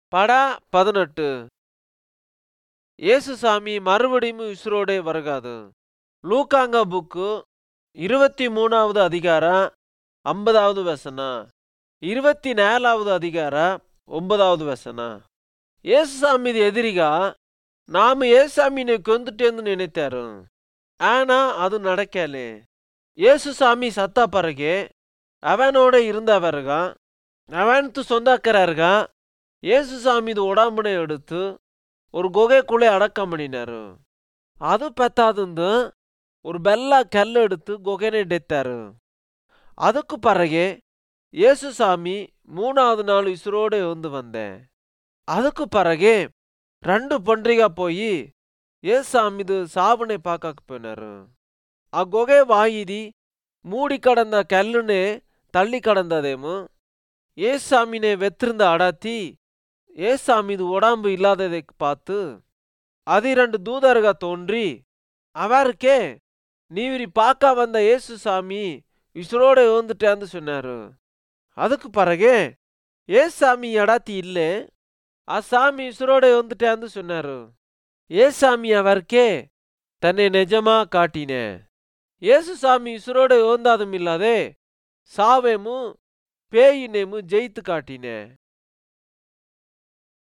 பட பதினெட்டு ஏசுசாமி மறுபடியும் உசுரோடே வருகாது லூக்காங்க புக்கு இருபத்தி மூணாவது அதிகாரம் ஐம்பதாவது வசனம் இருபத்தி நாலாவது அதிகாரம் ஒன்பதாவது வசனம் ஏசுசாமி எதிரிகா நாம ஏசாமினை கொந்துட்டேன்னு நினைத்தாரு ஆனா அது நடக்கலே ஏசுசாமி சத்தா பிறகு அவனோட இருந்தவருக அவனுக்கு சொந்தக்காரருக ஏசுசாமிது உடம்புனை எடுத்து ஒரு குகைக்குள்ளே அடக்கம் பண்ணினாரு அது பத்தாதுந்து ஒரு பெல்ல கல் எடுத்து குகைனை டெத்தாரு அதுக்கு பிறகு ஏசுசாமி மூணாவது நாள் இசுரோட வந்து வந்தேன் அதுக்கு பிறகு ரெண்டு பன்றிகா போய் ஏசாமிது சாபனை பார்க்க போயினாரு ఆ గొగే వాయిది மூடி கடந்த கல்லுன்னு தள்ளி கடந்ததேமு ஏசாமினை வெத்திருந்த அடாத்தி ஏசாமிது உடம்பு இல்லாததை பார்த்து அது இரண்டு தூதருக தோன்றி அவருக்கே நீவிரி பார்க்க வந்த ஏசு சாமி இசுரோட வந்துட்டேன்னு சொன்னாரு அதுக்கு பிறகு ஏசாமி அடாத்தி இல்லை ಆ சாமி இசுரோட வந்துட்டேன்னு சொன்னாரு ஏசாமி அவருக்கே தன்னை நிஜமா காட்டினே ஏசு சாமி இசுரோட யோந்தாதும் இல்லாதே சாவேமு பேயினேமு ஜெயித்து காட்டினே